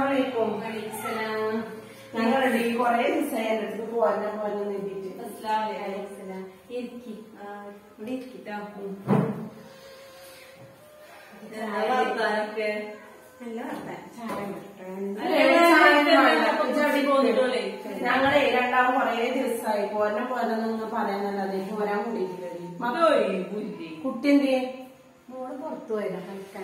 അസ്സലാമലൈക്കും ഞങ്ങളുടെ ഈ കൊറേ ദിവസമായി എന്റെ അടുത്ത് പോവാൻ പോകാൻ വേണ്ടിട്ട് നല്ല വർത്താനം. ചായ ഇട്ടിട്ട്. ഞങ്ങളെ രണ്ടാളും കൊറേ ദിവസമായി പോരണം പോരെന്ന് പറയാനല്ലാതെ പോരാൻ കൂടിയിട്ടില്ല കുട്ടി എന്ത് മോള് പുറത്തു പോയതാ കളിക്കാൻ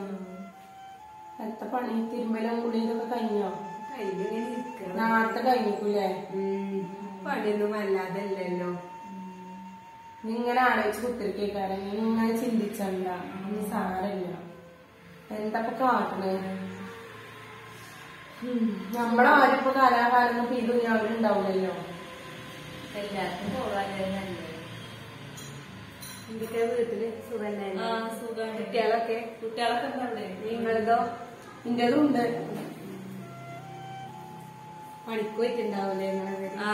എത്ര പണി തിരുമ്പലും കുളിയിലൊക്കെ കഴിഞ്ഞോ കഴിഞ്ഞിങ്ങനെ ഇരിക്കണം നാളത്തെ കഴിഞ്ഞിക്കൂലേ പണിയൊന്നും അല്ലാതല്ലല്ലോ നിങ്ങനെ ആലോചിച്ച് കുത്തിരിക്കേക്കാരം ഇങ്ങനെ ചിന്തിച്ചണ്ട ഒന്നും സാരമില്ല എന്തൊക്കെ കാട്ടണേ ഉം. നമ്മളാരിപ്പോ കലാകാലം ഇപ്പൊ ഈ ദുനിയാവിലുണ്ടാവില്ലല്ലോ എല്ലാവർക്കും പോകാനല്ലേ നല്ലത് എന്തൊക്കെ വീട്ടില് സുഖന്നെ കുട്ടികളൊക്കെ കുട്ടികളൊക്കെ ഉണ്ടേ നിങ്ങളതോ ഇന്റേതും ഉണ്ട് പണിക്ക് പോയിട്ടുണ്ടാവൂലേ നിങ്ങളെ ആ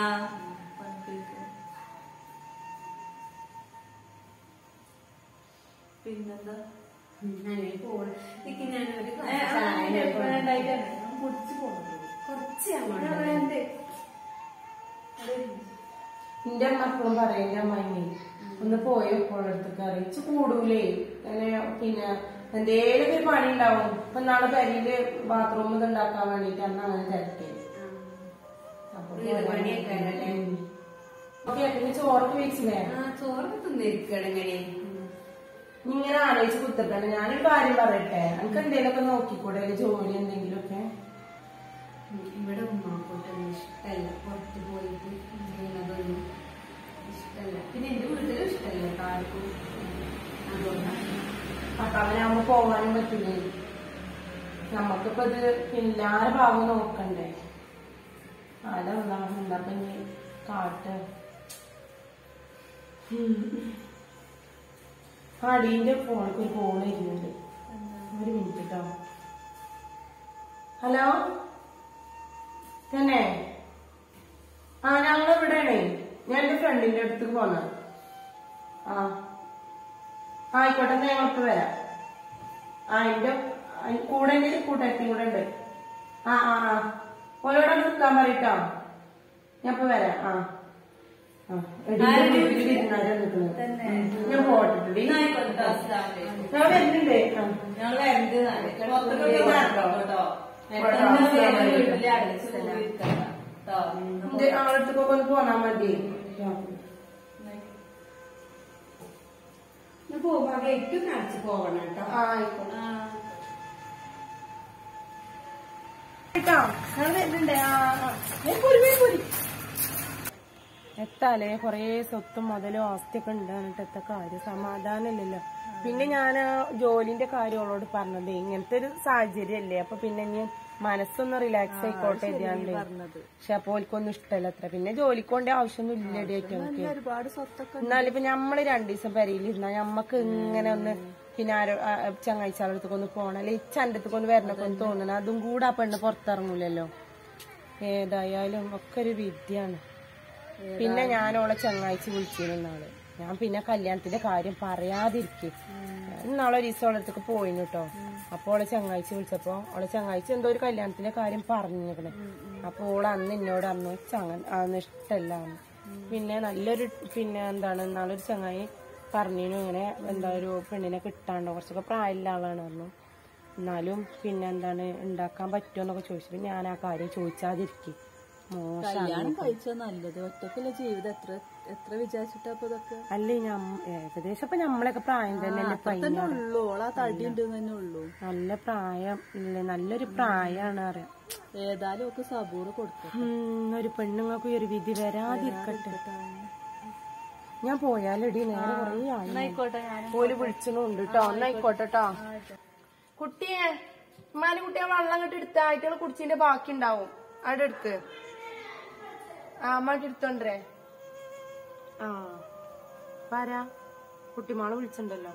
പിന്നെന്താ അങ്ങനെ പോണു എനിക്ക് ഞാനൊരു ഏ, ആ, ചായ എപ്പോഴുണ്ടായിട്ടാണ് ഞാൻ കുടിച്ചു പോകുന്നത് കുറച്ച് അങ്ങോട്ട് എന്റെ അമ്മ എപ്പോഴും പറയും എന്റെ അമ്മായി ഒന്ന് പോയി എപ്പോഴടുത്തൊക്കെ അറിയിച്ച് കൂടൂലേ അങ്ങനെ പിന്നെ എന്തേലും ഒരു പണി ഉണ്ടാവും ഇപ്പൊ നാളെ കരിയില് ബാത്റൂം ഇത് ഉണ്ടാക്കാൻ വേണ്ടിട്ട് അന്ന് അങ്ങനെ തിരക്കേ അപ്പൊ വീട് പണിയൊക്കെ ആണല്ലേ? ഓക്കെ പിന്നെ ചോറൊക്കെ വെച്ചില്ലേ ആ ചോറൊക്കെ തിന്നിരിക്കണം ഇങ്ങനെ ഇങ്ങനെ ആലോചിച്ച് കുത്തിട്ടാണ് ഞാനൊരു കാര്യം പറയട്ടെ എനിക്ക് എന്തേലൊക്കെ നോക്കിക്കൂടെ ഒരു ജോലി എന്തെങ്കിലുമൊക്കെ ഇവിടെ ഉമ്മാക്കൂട്ടൊന്നും ഇഷ്ടല്ല പുറത്ത് പോയിട്ട് ചെയ്യുന്നതൊന്നും ഇഷ്ടല്ല പിന്നെ എന്റെ വീട്ടിലും ഇഷ്ടല്ല കേട്ടോ ആർക്കും അതുകൊണ്ടാണ് അപ്പൊ അവനാകുമ്പോ പോകാനും പറ്റില്ലേ നമുക്കിപ്പോ ഇത് പിന്നാലെ ഭാഗം നോക്കണ്ടേ അതെന്താ എന്താ പിന്നെ കാട്ട് അടീന്റെ ഫോണിക്ക് ഒരു കോള് വരുന്നുണ്ട് ഒരു മിനിറ്റ് കേട്ടോ ഹലോ തന്നെ ആ ഞങ്ങൾ ഇവിടെയാണേ ഞാൻ എന്റെ ഫ്രണ്ടിന്റെ അടുത്ത് പോന്ന ആ ആയിക്കോട്ടെ എന്നാ ഞങ്ങളിപ്പോ വരാം ആ എന്റെ കൂടെ എന്റെ കൂട്ടുകാരത്തി കൂടെ ഉണ്ട് ആ ആ ആ ഓരോടെ നിൽക്കാൻ പറയട്ടോ ഞാൻ ഇപ്പൊ വരാം ആ ആ, എടി, എന്റെ വീട്ടിൽ ഇരുന്നാരാ നിൽക്കുന്നത് ഞാൻ പോട്ടെടി ആയിക്കോട്ടെ അസ്സലാമലൈക്കും ഞാൻ വരുന്നുണ്ട് ആ ഞങ്ങള് വരണ്ട് നാളെ പുറത്തൊക്കെ കേട്ടോ കേട്ടോ വീട്ടിലെ അടച്ച് ഇരിക്കണ്ട കേട്ടോ എന്റെ ആളടുത്തൊക്കെ ഒന്ന് പോന്നാ മതി ഞാൻ പോകുമ്പോ ഗേറ്റ് കാണിച്ച് പോകണം കേട്ടോ ആ ആയിക്കോട്ടെ കേട്ടോ ഞാൻ വരുന്നുണ്ട് ആ ആ. ഏ, പോര്, പോര്, പോര്. എത്താലേ കൊറേ സ്വത്തും മുതലും ആസ്തിയൊക്കെ ഉണ്ട് എന്നിട്ട് എത്ത കാര്യം സമാധാനമില്ലല്ലോ പിന്നെ ഞാൻ ജോലിന്റെ കാര്യം അവളോട് പറഞ്ഞത് ഇങ്ങനത്തെ ഒരു സാഹചര്യം അല്ലേ അപ്പൊ പിന്നെ ഇനി മനസ്സൊന്ന് റിലാക്സ് ആയിക്കോട്ടെ എഴുതിയാണ്ട് പക്ഷെ അപ്പൊ ഓൽക്കൊന്നും ഇഷ്ടമല്ല അത്ര പിന്നെ ജോലിക്ക് കൊണ്ട് ആവശ്യമൊന്നും ഇല്ലടി നമുക്ക് ഒരുപാട് സ്വത്തൊക്കെ എന്നാലും ഇപ്പൊ നമ്മള് രണ്ടു ദിവസം പെരയിലിരുന്ന നമ്മക്ക് ഇങ്ങനെ ഒന്ന് പിന്നെ ആരോ ചങ്ങാഴ്ചകളടുത്തൊക്കെ ഒന്ന് പോകണം അല്ലെ ഇച്ചണ്ടത്തൊക്കെ ഒന്ന് വരണൊക്കെ ഒന്ന് തോന്നണം അതും കൂടെ ആ പെണ്ണ് പുറത്തിറങ്ങൂലല്ലോ ഏതായാലും ഒക്കെ ഒരു വിദ്യയാണ് പിന്നെ ഞാൻ ഓളെ ചങ്ങാഴ്ച വിളിച്ചിരുന്ന നാള് ഞാൻ പിന്നെ കല്യാണത്തിന്റെ കാര്യം പറയാതിരിക്കും ഇന്നാളെ ഒരു ദിവസം ഓളെ അടുത്തേക്ക് പോയിന് കേട്ടോ അപ്പൊ ഓളെ ചങ്ങാഴ്ച വിളിച്ചപ്പോ ഓളെ ചങ്ങാഴ്ച എന്തോ ഒരു കല്യാണത്തിന്റെ കാര്യം പറഞ്ഞിരിക്കണേ അപ്പൊ ഓള് അന്ന് എന്നോട് അന്ന് ചങ്ങ അന്ന് ഇഷ്ടല്ല എന്ന്. പിന്നെ നല്ലൊരു പിന്നെ എന്താണ് നാളൊരു ചങ്ങായി പറഞ്ഞിരുന്നു ഇങ്ങനെ എന്താ ഒരു പെണ്ണിനെ കിട്ടാണ്ടോ കുറച്ചൊക്കെ പ്രായമുള്ള ആളാണ് പറഞ്ഞു എന്നാലും പിന്നെ എന്താണ് ഉണ്ടാക്കാൻ പറ്റുമോ എന്നൊക്കെ ചോദിച്ചപ്പോ ഞാൻ ആ കാര്യം ചോദിച്ചാതിരിക്കും മോശമാണ് കഴിച്ചാ നല്ലത് ഒറ്റക്കുള്ള ജീവിതം എത്ര എത്ര വിചാരിച്ചിട്ടാ അപ്പൊ ഇതൊക്കെ അല്ലേ ഞാൻ ഏകദേശം ഇപ്പൊ നമ്മളൊക്കെ പ്രായം തന്നെ പയ്യനാണ് ഉള്ളൂ ഓളാ തടി ഉണ്ട് തന്നെ ഉള്ളൂ നല്ല പ്രായം ഇല്ലേ നല്ലൊരു പ്രായമാണ് അറിയാം ഏതായാലും ഒക്കെ സബൂറ് കൊടുത്തു ഉം, ഒരു പെണ്ണുങ്ങൾക്ക് ഈ ഒരു വിധി വരാതിരിക്കട്ടെ ഞാൻ പോയാലെടി നേരെ കുറേ ആയി ആയിക്കോട്ടെ ഞാൻ പോല് വിളിച്ചണുണ്ട് കേട്ടോ ഒന്നായിക്കോട്ടെ കേട്ടോ കുട്ടിയെ ഉമ്മാന്റെ കുട്ടിയെ വെള്ളം കെട്ടി എടുത്ത ആയിട്ടുള്ള കുടിച്ചിന്റെ ബാക്കി ഉണ്ടാവും അവിടെ എടുക്ക് ആ അമ്മക്ക് എടുത്തോണ്ടേ ആ പാരാ കുട്ടിമാളെ വിളിച്ചിട്ടുണ്ടല്ലോ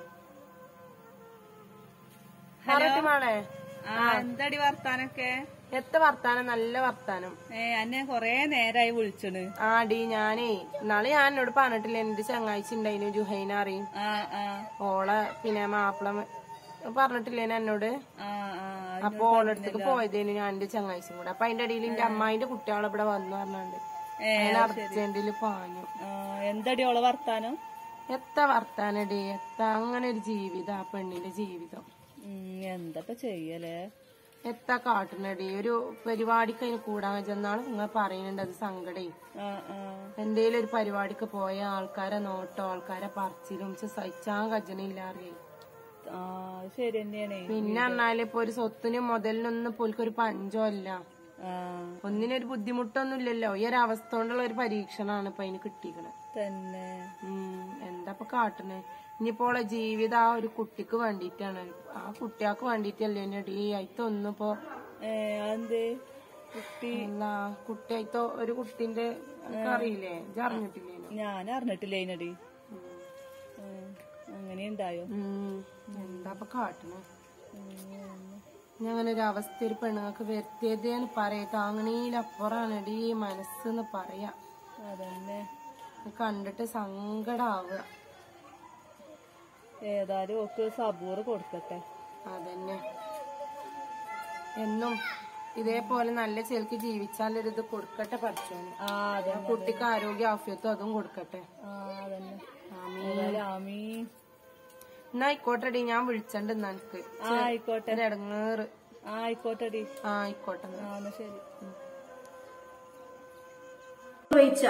കുട്ടിമാളെ ആ എന്താടി വർത്താനൊക്കെ എത്ര വർത്താനം നല്ല വർത്താനം ഏ അന്നെ കൊറേ നേരായി വിളിച്ചണ് ആടി ഞാനേ നാളെ ഞാൻ എന്നോട് പറഞ്ഞിട്ടില്ല എന്റെ ചങ്ങാഴ്ച ഉണ്ടായിരുന്നു ജുഹൈന അറിയും ആ ആ ഓളെ പിന്നെ മാപ്പിള പറഞ്ഞിട്ടില്ലേ എന്നോട് ആ ആ അപ്പൊ ഓളടുത്തേക്ക് പോയതേനു ഞാൻ എന്റെ ചങ്ങാഴ്ചയും കൂടെ അപ്പൊ അതിന്റെ ഇടയിൽ എന്റെ അമ്മായിന്റെ കുട്ടികൾ ഇവിടെ വന്നു പറഞ്ഞാണ്ട് ഏ, ഞാൻ അർജന്റില് പാഞ്ഞു ആ, എന്തടി ഓളെ വർത്താനം എത്ര വർത്താനടി എത്ര അങ്ങനെ ഒരു ജീവിതം ആ പെണ്ണിന്റെ ജീവിതം ഉം, എന്താ ചെയ്യലേ എത്ര കാട്ടുന്നടി ഒരു പരിപാടിക്ക് അതിന് കൂടാൻ ചെന്നാണ് നിങ്ങൾ പറയുന്നുണ്ട് അത് സങ്കടേ ആ ആ എന്തേലും ഒരു പരിപാടിക്ക് പോയ ആൾക്കാരെ നോട്ടോ ആൾക്കാരെ പറച്ചിലും ഇച്ച് സഹിച്ചാൻ കജനില്ലാറിയേ ആ അത് ശരി തന്നെയാണേ പിന്നെ പറഞ്ഞാല് ഇപ്പൊ ഒരു സ്വത്തിനും മുതലിനൊന്നും പോൽക്കൊരു പഞ്ചോ അല്ല ആ ഒന്നിനൊരു ബുദ്ധിമുട്ടൊന്നും ഇല്ലല്ലോ ഈ ഒരു അവസ്ഥ കൊണ്ടുള്ള ഒരു പരീക്ഷണാണ് ഇപ്പൊ അതിന് കിട്ടിക്കണത് തന്നെ ഉം എന്താ ഇപ്പൊ കാട്ടണേ ഇനിയിപ്പോ ഓളെ ജീവിതം ആ ഒരു കുട്ടിക്ക് വേണ്ടിയിട്ടാണ് ആ കുട്ടിയാക്ക് വേണ്ടിയിട്ടല്ലേ എടി അയിത്തൊന്നും ഇപ്പൊ ഏ അതെന്തേ കുട്ടി എന്താ കുട്ടിയായിത്തോ ഒരു കുട്ടിന്റെ അറിയില്ലേ ഇജ്ജ് അറിഞ്ഞിട്ടില്ലേ ഞാൻ അറിഞ്ഞിട്ടില്ല അതിനടി അങ്ങനെ ഉണ്ടായോ ഉം എന്താ ഇപ്പൊ കാട്ടണേ ഇനി അങ്ങനെ ഒരു അവസ്ഥ ഒരു പെണ്ണുങ്ങൾക്ക് വരുത്തിയതേന്ന് പറയാ താങ്ങണീലപ്പുറാണ് എടീ മനസ്സെന്ന് പറയാ അതന്നെ ഇത് കണ്ടിട്ട് സങ്കടാവുക ഏതായാലും ഒക്കെ സബൂറ് കൊടുക്കട്ടെ അതന്നെ എന്നും ഇതേപോലെ നല്ല ചെലുക്ക് ജീവിച്ചാലൊരിത് കൊടുക്കട്ടെ പഠിച്ചോന് ആ അതെ കുട്ടിക്ക് ആരോഗ്യ ആഫ്യത്തും അതും കൊടുക്കട്ടെ ആ അതന്നെ ആമീൻ. ഏതായാലും ആമീ എന്നാ ആയിക്കോട്ടെടി ഞാൻ വിളിച്ചണ്ട് എന്നാ എനിക്ക് ആ ആയിക്കോട്ടെ ഒരു ഇടങ്ങേറ് ആ ആയിക്കോട്ടെടി ആ ആയിക്കോട്ടെ എന്നാ. ആ എന്നാ ശരി ചോദിച്ച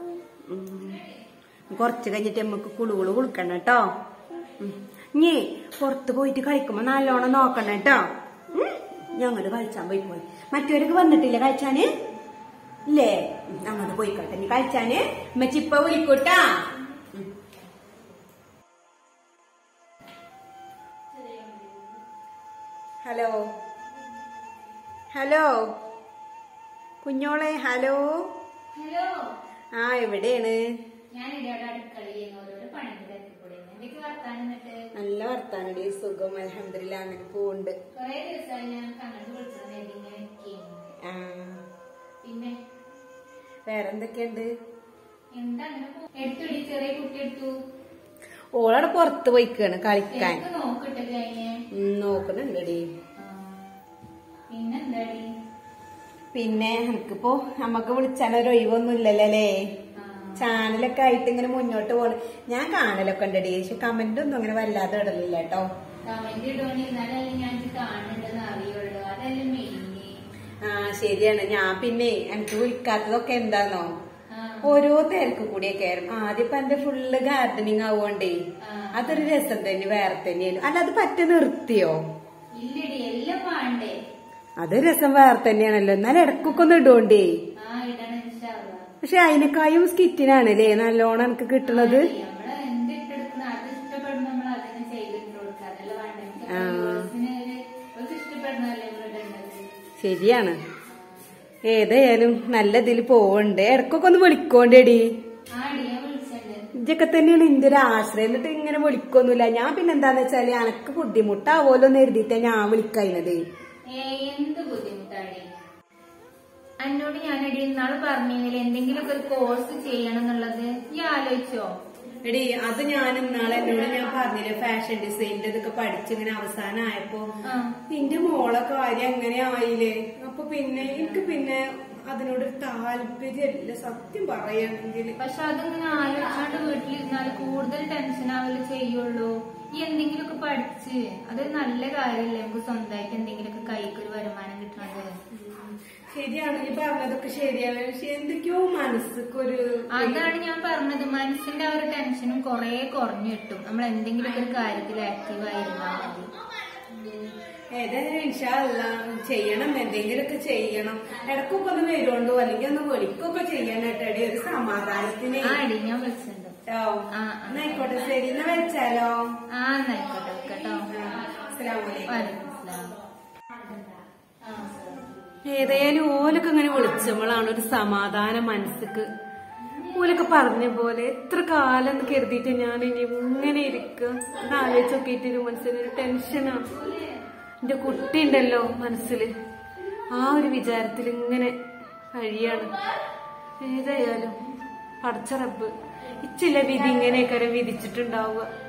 കുറച്ച് കഴിഞ്ഞിട്ട് നമുക്ക് കുളുകുളു കൊടുക്കണം കേട്ടോ നീ പുറത്ത് പോയിട്ട് കളിക്കുമ്പോ നല്ലോണം നോക്കണം കേട്ടോ ഉം. ഞങ്ങള് കളിച്ചാൻ പോയി പോയി മറ്റവർക്ക് വന്നിട്ടില്ല കളിച്ചാന് ഇല്ലേ ഉം, അങ്ങോട്ട് പോയിക്കോട്ടെ നീ കളിച്ചാന് ഉമ്മച്ചിപ്പ വിളിക്കൂട്ടാ ഉം. ഹലോ ഹലോ കുഞ്ഞോളെ ഹലോ ഹലോ ആ എവിടെയാണ് ഞാൻ ഇവിടെ അടുക്കളയിൽ ഓരോരോ പണികൾ എത്തിപ്പെടുന്നു എന്തൊക്കെ വർത്താനം എന്നിട്ട് നല്ല വർത്താനടി സുഖം അലഹമില്ല അങ്ങനെ പോവുണ്ട് കൊറേ ദിവസമായി ഞാൻ കണ്ണത് വിളിച്ചത് ഇങ്ങനെ ഇരിക്കുന്നു ആ പിന്നെ വേറെന്തൊക്കെയുണ്ട് എന്താ അങ്ങനെ പോ- എടുത്തുടി ചെറിയ കുട്ടി എടുത്തു ഓളവിടെ പുറത്ത് പോയിക്കാണ് കളിക്കാൻ എനിക്ക് നോക്കട്ടെ കഴിഞ്ഞ് ഉം, നോക്കുന്നുണ്ടടി പിന്നെന്താടി പിന്നെ എനിക്കിപ്പോ നമ്മക്ക് വിളിച്ചാലൊരു ഒഴിവൊന്നും ഇല്ലല്ലോ അല്ലേ ചാനലൊക്കെ ആയിട്ട് ഇങ്ങനെ മുന്നോട്ട് പോണ് ഞാൻ കാണലൊക്കെ ഉണ്ടടി പക്ഷെ കമന്റ് ഒന്നും അങ്ങനെ വല്ലാതെ ഇടലില്ല കേട്ടോ കമന്റ് ഇടുവാണ് എന്നാലല്ലേ ഞാൻ ഇത് കാണുന്നുണ്ടെന്ന് അറിയുള്ളൂ അതല്ലേ മെയിന് ആ ശരിയാണ് ഞാൻ പിന്നെ എനിക്ക് വിളിക്കാത്തതൊക്കെ എന്താന്നോ ഓരോ തിരക്ക് കൂടിയൊക്കെ ആയിരുന്നു ആദ്യം ഇപ്പൊ എന്റെ ഫുള്ള് ഗാർഡനിങ് ആവുകൊണ്ടേ അതൊരു രസം തന്നെ വേറെ തന്നെയാണ് അല്ല അത് പറ്റ നിർത്തിയോ ഇല്ലടി എല്ലാം വേണ്ടേ അത് രസം വേറെ തന്നെയാണല്ലോ എന്നാൽ ഇടക്കൊക്കെ ഒന്ന് ഇടുകൊണ്ടേ ആ ഇടണം ഇൻഷാല്ലാ. പക്ഷെ അതിനേക്കായും സ്കിറ്റിനാണല്ലേ നല്ലോണം എനിക്ക് കിട്ടണത് നമ്മള് എന്ത് ഇട്ടെടുക്കുന്ന അത് ഇഷ്ടപ്പെടുന്ന നമ്മൾ അതിനെ ചെയ്തിട്ട് കൊടുക്കുക അതല്ല വേണ്ട വ്യൂവേഴ്സിന് ഒരു ഒരു ഇഷ്ടപ്പെടുന്നതല്ലേ നമ്മൾ ഇടേണ്ടത് ശരിയാണ് ഏതായാലും നല്ല ഇതിൽ പോവണ്ട് ഇടക്കൊക്കെ ഒന്ന് വിളിക്കോണ്ടേടി ആ ഡിയ വിളിച്ചിട്ടുണ്ട് ഇതൊക്കെ തന്നെയാണ് എന്റെ ഒരു ആശ്രയം എന്നിട്ട് ഇങ്ങനെ വിളിക്കൊന്നുമില്ല ഞാൻ പിന്നെ എന്താന്ന് വെച്ചാല് എനക്ക് ബുദ്ധിമുട്ടാവോലോ എന്ന് എഴുതിയിട്ടാ ഞാൻ വിളിക്കുന്നത് ഏ എന്ത് ബുദ്ധിമുട്ടാടി എന്നോട് ഞാനടി ഇന്നാള് പറഞ്ഞില്ലേ എന്തെങ്കിലുമൊക്കെ ഒരു കോഴ്സ് ചെയ്യണം എന്നുള്ളത് ഈ ആലോചിച്ചോ എടി അത് ഞാൻ ഇന്നാളെ എന്നോട് ഞാൻ പറഞ്ഞില്ലേ ഫാഷൻ ഡിസൈനിന്റെ ഇതൊക്കെ പഠിച്ച് ഇങ്ങനെ അവസാനമായപ്പോ ആ നിന്റെ മോളെ കാര്യം അങ്ങനെ ആയില്ലേ അപ്പൊ പിന്നെ എനിക്ക് പിന്നെ അതിനോട് താല്പര്യമില്ല സത്യം പറയുകയാണെങ്കിൽ പക്ഷെ അതിങ്ങനെ ആലോചിച്ചാണ്ട് വീട്ടിലിരുന്നാൽ കൂടുതൽ ടെൻഷൻ ആവല് ചെയ്യുള്ളൂ ഈ എന്തെങ്കിലുമൊക്കെ പഠിച്ച് അതൊരു നല്ല കാര്യമല്ലേ നമുക്ക് സ്വന്തമായിട്ട് എന്തെങ്കിലുമൊക്കെ കൈക്ക് ഒരു വരുമാനം കിട്ടണത് ശരിയാണ് നീ പറഞ്ഞതൊക്കെ ശരിയാണ് പക്ഷെ എന്തൊക്കെയോ മനസ്സിക്കൊരു അതാണ് ഞാൻ പറഞ്ഞത് മനസ്സിന്റെ ആ ഒരു ടെൻഷനും കുറെ കുറഞ്ഞു കിട്ടും നമ്മൾ എന്തെങ്കിലുമൊക്കെ ഒരു കാര്യത്തിൽ ആക്റ്റീവ് ആയിരുന്നാൽ മതി ഏതായാലും ഇൻഷാല്ല ചെയ്യണം എന്തെങ്കിലുമൊക്കെ ചെയ്യണം ഇടക്കൊക്കെ ഒന്ന് വരുണ്ടോ അല്ലെങ്കിൽ ഒന്ന് വിളിക്കൊക്കെ ചെയ്യണം കേട്ടോ ഒരു സമാധാനത്തിന് ആ അടി ഞാൻ വിളിച്ചിട്ടുണ്ട് കേട്ടോ ആ, ആ. എന്നാ ആയിക്കോട്ടെ ശരി എന്നാ വെച്ചാലോ ആ എന്നായിക്കോട്ടെ കേട്ടോ അസ്സലാമലൈക്കും വലൈക്കും സ്ലാം. ഏതായാലും ഓലൊക്കെ ഇങ്ങനെ വിളിച്ചപ്പോഴാണ് ഒരു സമാധാനം മനസ്സിക്ക് ഓലൊക്കെ പറഞ്ഞ പോലെ എത്ര കാലം എന്ന് കരുതിയിട്ട് ഞാൻ ഇനി ഇങ്ങനെ ഇരിക്കുക അത് ആലോചിച്ച് നോക്കിയിട്ട് മനസ്സിലൊരു ടെൻഷനാണ് എന്റെ കുട്ടി ഉണ്ടല്ലോ മനസ്സില് ആ ഒരു വിചാരത്തിൽ ഇങ്ങനെ കഴിയാണ് ഏതായാലും പടച്ച റബ്ബ് ഇച്ചില്ല വിധി ഇങ്ങനെയൊക്കെ വിധിച്ചിട്ടുണ്ടാവുക